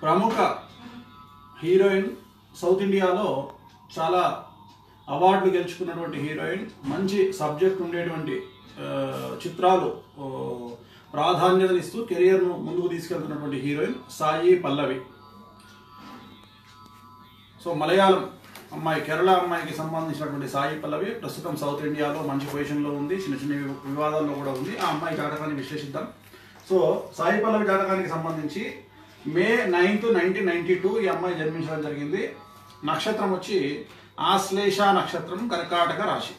ప్రముఖ heroine south ఇండియాలో చాలా అవార్డులు గెలుచుకున్నటువంటి హీరోయిన్ మంచి సబ్జెక్ట్ ఉండేటువంటి ఆ, చిత్రాలు ఓ, ప్రాధాన్యతనిస్తూ కెరియర్ను ముందుకు తీసుకెళ్తున్నటువంటి హీరోయిన్ సాయి పల్లవి సో మలయాళం అమ్మాయి కేరళ అమ్మాయికి సంబంధించినటువంటి సాయి పల్లవి ప్రస్తుతం సౌత్ ఇండియాలో మంచి పొజిషన్లో ఉంది చిన్న చిన్న వి- వివాదాల్లో కూడా ఉంది ఆ అమ్మాయి జాతకాన్ని విశ్లేషిద్దాం సో సాయి పల్లవి జాతకానికి సంబంధించి May ninth nineteen ninety two ఈ అమ్మాయి జన్మించడం జరిగింది నక్షత్రం వచ్చి ఆశ్లేష నక్షత్రం కర్కాటక రాశి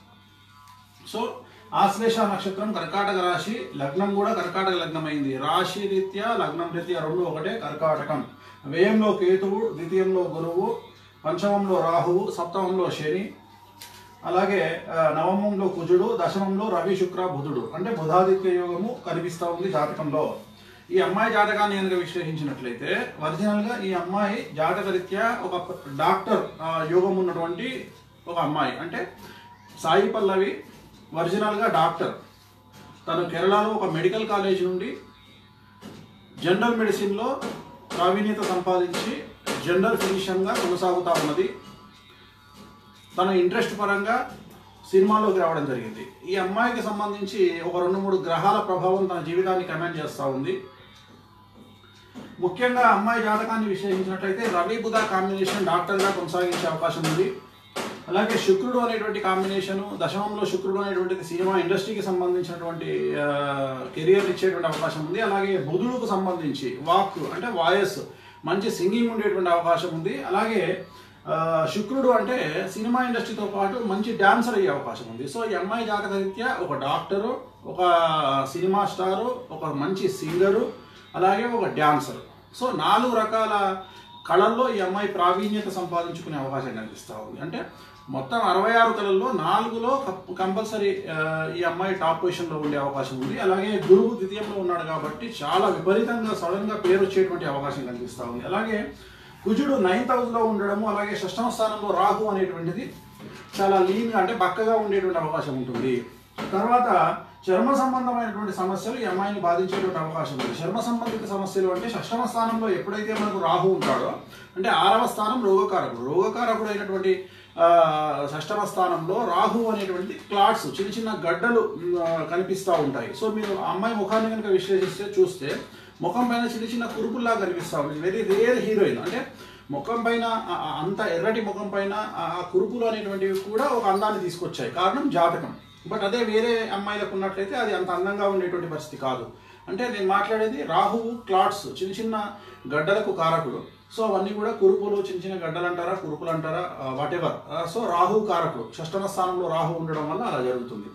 సో ఆశ్లేష నక్షత్రం కర్కాటక రాశి లగ్నం కూడా కర్కాటక లగ్నం అయింది రాశి రీత్యా లగ్నం రీత్యా రెండు ఒకటే కర్కాటకం వ్యయంలో కేతువు ద్వితీయంలో గురువు పంచమంలో రాహువు సప్తమంలో శని అలాగే ఆ, నవమంలో కుజుడు దశమంలో రవి శుక్ర బుధుడు అంటే బుధాదిత్య యోగము కనిపిస్తూ ఉంది జాతకంలో ఈ అమ్మాయి జాతకాన్ని కనుక విశ్లేషించినట్లయితే ఒరిజినల్గా ఈ అమ్మాయి జాతక రీత్యా ఒక డాక్టర్ ఆ, యోగం ఉన్నటువంటి ఒక అమ్మాయి అంటే సాయి పల్లవి ఒరిజినల్గా డాక్టర్ తను కేరళలో ఒక మెడికల్ కాలేజ్ నుండి జనరల్ మెడిసిన్లో ప్రావీణ్యత సంపాదించి జనరల్ ఫిజిషియన్గా కొనసాగుతూ ఉన్నది తన ఇంట్రెస్ట్ పరంగా సినిమాలోకి రావడం జరిగింది ఈ అమ్మాయికి సంబంధించి ఒక రెండు మూడు గ్రహాల ప్రభావం తన జీవితాన్ని కమెంట్ చేస్తూ ఉంది ముఖ్యంగా అమ్మాయి జాతకాన్ని విశ్లేషించినట్లయితే రవి బుధ కాంబినేషన్ డాక్టర్గా కొనసాగించే అవకాశం ఉంది అలాగే శుక్రుడు అనేటువంటి కాంబినేషన్ దశమంలో శుక్రుడు అనేటువంటిది సినిమా ఇండస్ట్రీకి సంబంధించినటువంటి కెరియర్ ఇచ్చేటువంటి అవకాశం ఉంది అలాగే బుధుడుకు సంబంధించి వాక్ అంటే వాయస్ మంచి సింగింగ్ ఉండేటువంటి అవకాశం ఉంది అలాగే ఆ, శుక్రుడు అంటే సినిమా ఇండస్ట్రీతో పాటు మంచి డాన్సర్ అయ్యే అవకాశం ఉంది సో ఈ అమ్మాయి జాతక రీత్యా ఒక డాక్టరు ఒక సినిమా స్టారు ఒక మంచి సింగరు అలాగే ఒక డాన్సర్ సో నాలుగు రకాల కళల్లో ఈ అమ్మాయి ప్రావీణ్యత సంపాదించుకునే అవకాశం కనిపిస్తూ ఉంది అంటే మొత్తం అరవై ఆరు కళల్లో నాలుగులో కంపల్సరీ ఈ అమ్మాయి టాప్ పొజిషన్లో ఉండే అవకాశం ఉంది అలాగే గురువు ద్వితీయంలో ఉన్నాడు కాబట్టి చాలా విపరీతంగా సడన్గా పేరు వచ్చేటువంటి అవకాశం కనిపిస్తూ ఉంది అలాగే కుజుడు నైన్త్ హౌస్లో ఉండడము అలాగే షష్టమ స్థానంలో రాహు అనేటువంటిది చాలా లీన్గా అంటే బక్కగా ఉండేటువంటి అవకాశం ఉంటుంది తర్వాత చర్మ సంబంధమైనటువంటి సమస్యలు ఈ అమ్మాయిని బాధించేటువంటి అవకాశం ఉంది చర్మ సంబంధిత సమస్యలు అంటే షష్టమ స్థానంలో ఎప్పుడైతే మనకు రాహు ఉంటాడో అంటే ఆరవ స్థానం రోగకారకుడు రోగకారకుడు అయినటువంటి ఆ, షష్టమ స్థానంలో రాహు అనేటువంటి క్లాట్స్ చిన్న చిన్న గడ్డలు కనిపిస్తూ ఉంటాయి సో మీరు ఆ అమ్మాయి ముఖాన్ని కనుక విశ్లేషిస్తే చూస్తే ముఖం పైన చిన్న చిన్న కురుపుల్లా కనిపిస్తూ ఉంటుంది వెరీ రేర్ హీరోయిన్ అంటే ముఖం పైన ఆ- ఆ అంత ఎర్రటి ముఖం పైన ఆ ఆ కురుపులు అనేటువంటివి కూడా ఒక అందాన్ని తీసుకొచ్చాయి కారణం జాతకం బట్ అదే వేరే అమ్మాయిలకు ఉన్నట్లయితే అది అంత అందంగా ఉండేటువంటి పరిస్థితి కాదు అంటే నేను మాట్లాడేది రాహువు క్లాట్స్ చిన్న చిన్న గడ్డలకు కారకుడు సో అవన్నీ కూడా కురుపులు చిన్న చిన్న గడ్డలు అంటారా కురుపులు అంటారా వాట్ ఎవర్ సో రాహు కారకుడు షష్టమ స్థానంలో రాహు ఉండడం వల్ల అలా జరుగుతుంది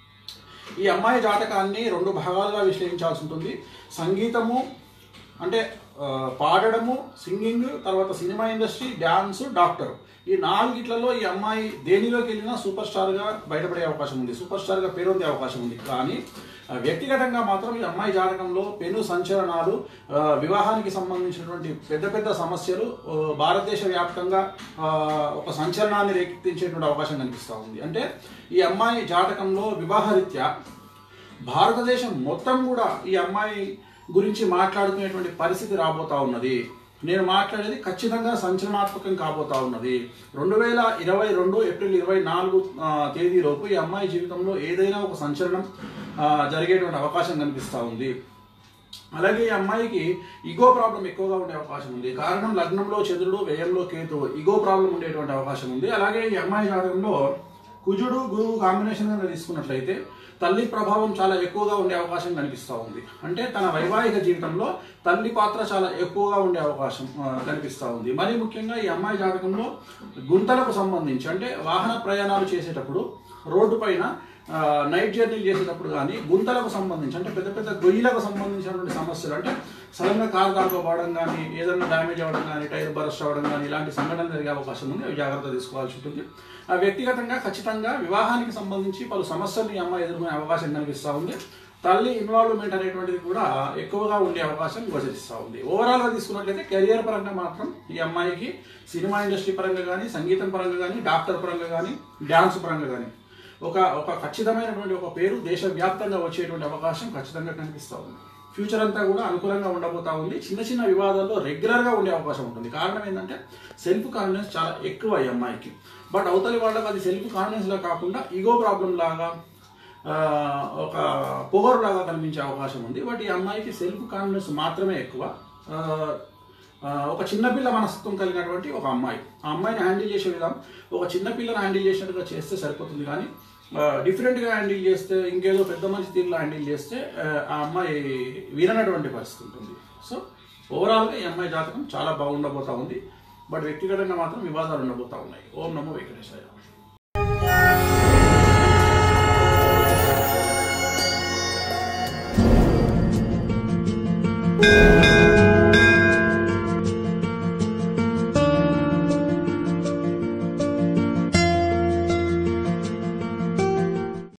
ఈ అమ్మాయి జాతకాన్ని రెండు భాగాలుగా విశ్లేషించాల్సి ఉంటుంది సంగీతము అంటే ఆ, పాడడము సింగింగ్ తర్వాత సినిమా ఇండస్ట్రీ డ్యాన్స్ డాక్టర్ ఈ నాలుగిట్లలో ఈ అమ్మాయి దేనిలోకి వెళ్ళినా సూపర్ స్టార్గా బయటపడే అవకాశం ఉంది సూపర్ స్టార్గా పేరొందే అవకాశం ఉంది కానీ ఆ, వ్యక్తిగతంగా మాత్రం ఈ అమ్మాయి జాతకంలో పెను సంచలనాలు ఆ, వివాహానికి సంబంధించినటువంటి పెద్ద పెద్ద సమస్యలు ఆ, భారతదేశ వ్యాప్తంగా ఆ, ఒక సంచలనాన్ని రేకెత్తించేటువంటి అవకాశం కనిపిస్తూ ఉంది అంటే ఈ అమ్మాయి జాతకంలో వివాహరీత్యా భారతదేశం మొత్తం కూడా ఈ అమ్మాయి గురించి మాట్లాడుకునేటువంటి పరిస్థితి రాబోతా ఉన్నది నేను మాట్లాడేది ఖచ్చితంగా సంచలనాత్మకం కాబోతా ఉన్నది రెండు వేల ఇరవై రెండు ఏప్రిల్ ఇరవై నాలుగు ఆ, తేదీలోపు ఈ అమ్మాయి జీవితంలో ఏదైనా ఒక సంచలనం ఆ, జరిగేటువంటి అవకాశం కనిపిస్తూ ఉంది అలాగే ఈ అమ్మాయికి ఇగో ప్రాబ్లం ఎక్కువగా ఉండే అవకాశం ఉంది కారణం లగ్నంలో చంద్రుడు వ్యయంలో కేతువు ఇగో ప్రాబ్లం ఉండేటువంటి అవకాశం ఉంది అలాగే ఈ అమ్మాయి జాతకంలో కుజుడు గురువు కాంబినేషన్ కనుక తీసుకున్నట్లయితే తల్లి ప్రభావం చాలా ఎక్కువగా ఉండే అవకాశం కనిపిస్తూ ఉంది అంటే తన వైవాహిక జీవితంలో తల్లి పాత్ర చాలా ఎక్కువగా ఉండే అవకాశం ఆ, కనిపిస్తూ ఉంది మరీ ముఖ్యంగా ఈ అమ్మాయి జాతకంలో గుంతలకు సంబంధించి అంటే వాహన ప్రయాణాలు చేసేటప్పుడు రోడ్డు పైన ఆ, నైట్ జర్నీలు చేసేటప్పుడు కానీ గుంతలకు సంబంధించి అంటే పెద్ద పెద్ద గొయ్యిలకు సంబంధించినటువంటి సమస్యలు అంటే సడన్గా కారు కాకపోవడం కానీ ఏదైనా డ్యామేజ్ అవ్వడం కానీ టైర్ బరస్ట్ అవ్వడం కానీ ఇలాంటి సంఘటనలు జరిగే అవకాశం ఉంది అవి జాగ్రత్త తీసుకోవాల్సి ఉంటుంది ఆ వ్యక్తిగతంగా ఖచ్చితంగా వివాహానికి సంబంధించి పలు సమస్యలు ఈ అమ్మాయి ఎదుర్కొనే అవకాశం కనిపిస్తూ ఉంది తల్లి ఇన్వాల్వ్మెంట్ అనేటువంటిది కూడా ఎక్కువగా ఉండే అవకాశం గోచరిస్తూ ఉంది ఓవరాల్గా తీసుకున్నట్లయితే కెరియర్ పరంగా మాత్రం ఈ అమ్మాయికి సినిమా ఇండస్ట్రీ పరంగా కానీ సంగీతం పరంగా కానీ డాక్టర్ పరంగా కానీ డ్యాన్స్ పరంగా కానీ ఒక ఒక ఖచ్చితమైనటువంటి ఒక పేరు దేశవ్యాప్తంగా వచ్చేటువంటి అవకాశం ఖచ్చితంగా కనిపిస్తూ ఉంది ఫ్యూచర్ అంతా కూడా అనుకూలంగా ఉండబోతా ఉంది చిన్న చిన్న వివాదాల్లో రెగ్యులర్గా ఉండే అవకాశం ఉంటుంది కారణం ఏంటంటే సెల్ఫ్ కాన్ఫిడెన్స్ చాలా ఎక్కువ ఈ అమ్మాయికి బట్ అవతలి వాళ్ళకి అది సెల్ఫ్ కాన్ఫిడెన్స్లో కాకుండా ఈగో ప్రాబ్లం లాగా ఆ, ఒక పొగరు లాగా కనిపించే అవకాశం ఉంది బట్ ఈ అమ్మాయికి సెల్ఫ్ కాన్ఫిడెన్స్ మాత్రమే ఎక్కువ ఆ, ఆ, ఒక చిన్నపిల్ల మనస్తత్వం కలిగినటువంటి ఒక అమ్మాయి ఆ అమ్మాయిని హ్యాండిల్ చేసే విధానం ఒక చిన్నపిల్లని హ్యాండిల్ చేసినట్టుగా చేస్తే సరిపోతుంది కానీ ఆ, డిఫరెంట్గా హ్యాండిల్ చేస్తే ఇంకేదో పెద్ద మనిషి తీరులో హ్యాండిల్ చేస్తే ఆ, ఆ అమ్మాయి విననటువంటి పరిస్థితి ఉంటుంది సో ఓవరాల్గా ఈ అమ్మాయి జాతకం చాలా బాగుండబోతా ఉంది బట్ వ్యక్తిగతంగా మాత్రం వివాదాలు ఉండబోతా ఉన్నాయి ఓం నమో వెంకటేశ్వర thank you